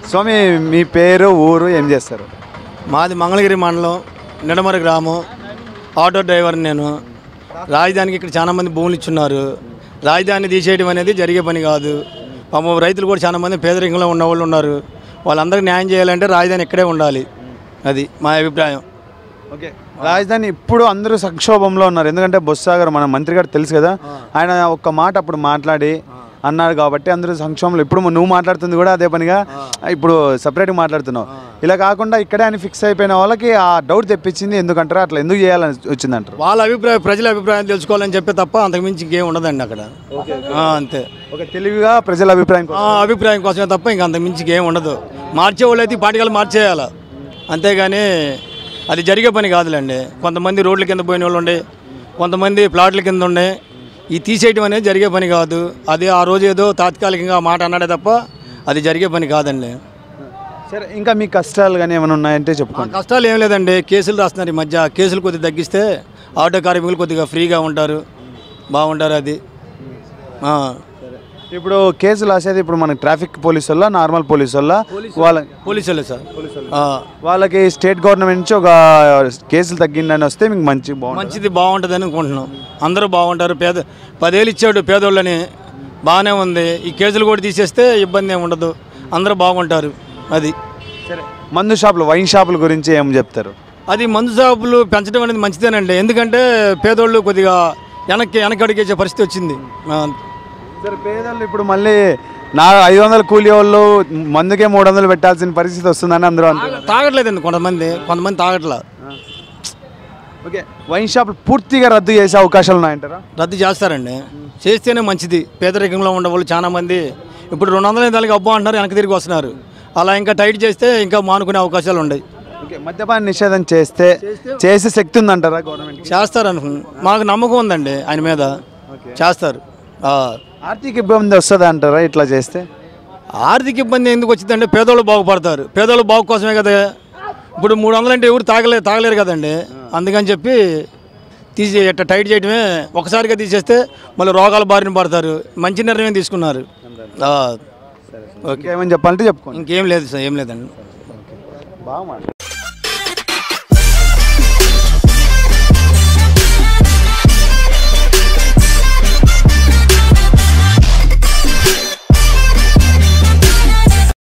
స్వామి మీ పేరు ఊరు ఏం చేస్తారు మాది మంగళగిరి మండలం నిడమర గ్రామం ఆటో డ్రైవర్ నేను రాజధానికి ఇక్కడ చాలా మంది భూములు ఇచ్చున్నారు రాజధాని తీసేయడం అనేది జరిగే పని కాదు పాపం రైతులు కూడా చాలా మంది పేదరికంలో ఉన్న వాళ్ళు ఉన్నారు వాళ్ళందరికీ న్యాయం చేయాలంటే రాజధాని ఇక్కడే ఉండాలి అది మా అభిప్రాయం ఓకే రాజధాని ఇప్పుడు అందరూ సంక్షోభంలో ఉన్నారు ఎందుకంటే బొత్సాగర్ మన మంత్రి గారు తెలుసు కదా ఆయన ఒక్క మాట అప్పుడు మాట్లాడి అన్నారు కాబట్టి అందరూ సంక్షోభంలో ఇప్పుడు నువ్వు మాట్లాడుతుంది కూడా అదే పనిగా ఇప్పుడు సపరేట్గా మాట్లాడుతున్నావు ఇలా కాకుండా ఇక్కడే అని ఫిక్స్ అయిపోయిన వాళ్ళకి ఆ డౌట్ తెప్పించింది ఎందుకంటారు అట్లా ఎందుకు చేయాలని వచ్చిందంటారు వాళ్ళ అభిప్రాయం ప్రజల అభిప్రాయం తెలుసుకోవాలని చెప్పే తప్ప అంతకుమించి ఇంకేం ఉండదండి అక్కడ ఆ, అంతే ఒక తెలివిగా ప్రజల అభిప్రాయం కోసం. ఆ అభిప్రాయం కోసమే తప్ప ఇంకా అంతకుమించి ఇంకేం ఉండదు మార్చే వాళ్ళు అయితే ఈ పాటికలు మార్చేయాలి అంతేగాని అది జరిగే పని కాదులేండి కొంతమంది రోడ్ల కింద పోయిన వాళ్ళు ఉండే కొంతమంది ప్లాట్ల కింద ఉండే ఈ తీసేయటం అనేది జరిగే పని కాదు అది ఆ రోజు ఏదో తాత్కాలికంగా ఆ మాట అన్నాడే తప్ప అది జరిగే పని కాదండి సరే ఇంకా మీ కష్టాలు కానీ ఏమైనా ఉన్నాయంటే ఆ చెప్పుకోండి కష్టాలు ఏం లేదండి కేసులు రాస్తున్నారు ఈ మధ్య కేసులు కొద్దిగా తగ్గిస్తే ఆటో కార్మికులు కొద్దిగా ఫ్రీగా ఉంటారు బాగుంటారు అది ఆ. ఇప్పుడు కేసులు రాసేది ఇప్పుడు మనకి ట్రాఫిక్ పోలీసు వల్ల నార్మల్ పోలీసు వల్ల వాళ్ళ పోలీసులే సార్ ఆ. వాళ్ళకి స్టేట్ గవర్నమెంట్ నుంచి ఒక కేసులు తగ్గిందని వస్తే మీకు మంచి బాగుంటుంది మంచిది బాగుంటుంది అనుకుంటున్నాం అందరూ బాగుంటారు పేద పదేళ్ళు ఇచ్చాడు పేదోళ్ళని బాగానే ఉంది ఈ కేసులు కూడా తీసేస్తే ఇబ్బంది ఏమి ఉండదు అందరూ బాగుంటారు అది సరే మందు షాపులు వైన్ షాపుల గురించి ఏం చెప్తారు అది మందు షాపులు పెంచడం అనేది మంచిదేనండి ఎందుకంటే పేదోళ్ళు కొద్దిగా వెనక్కి వెనక్కి అడిగేసే పరిస్థితి వచ్చింది ఆ, సరే పేదలు ఇప్పుడు మళ్ళీ నా ఐదు వందల కూలి వాళ్ళు మందుకే మూడు వందలు పెట్టాల్సిన పరిస్థితి వస్తుందని అందరూ అంటున్నారు తాగట్లేదండి కొంతమంది కొంతమంది తాగట్లా ఓకే వైన్ షాపులు పూర్తిగా రద్దు చేసే అవకాశాలు ఉన్నాయంటారా రద్దు చేస్తారండి చేస్తేనే మంచిది పేదరికంలో ఉండే వాళ్ళు చాలా మంది ఇప్పుడు రెండు వందల ఐదు అబ్బా అంటున్నారు వెనక్కి తిరిగి వస్తున్నారు అలా ఇంకా టైట్ చేస్తే ఇంకా మానుకునే అవకాశాలు ఉన్నాయి ఓకే మద్యపాన నిషేధం చేస్తే చేసే శక్తి ఉందంటారా గవర్నమెంట్ చేస్తారు అనుకున్నాను మాకు నమ్మకం ఉందండి ఆయన మీద చేస్తారు ఆ. ఆర్థిక ఇబ్బంది వస్తుంది అంటారా ఇట్లా చేస్తే ఆర్థిక ఇబ్బంది ఎందుకు వచ్చిందంటే పేదోళ్ళు బాగుపడతారు పేదోళ్ళు బాగు కోసమే కదా ఇప్పుడు మూడు వందలు అంటే ఎవరు తాగలే తాగలేరు కదండి అందుకని చెప్పి తీసి ఇట్లా టైట్ చేయడమే ఒకసారిగా తీసేస్తే మళ్ళీ రోగాల బారిన పడతారు మంచి నిర్ణయం తీసుకున్నారు ఆ. ఓకే ఇంకేమని చెప్పాలంటే చెప్పుకోండి ఇంకేం లేదు సార్ ఏం లేదండి బాగా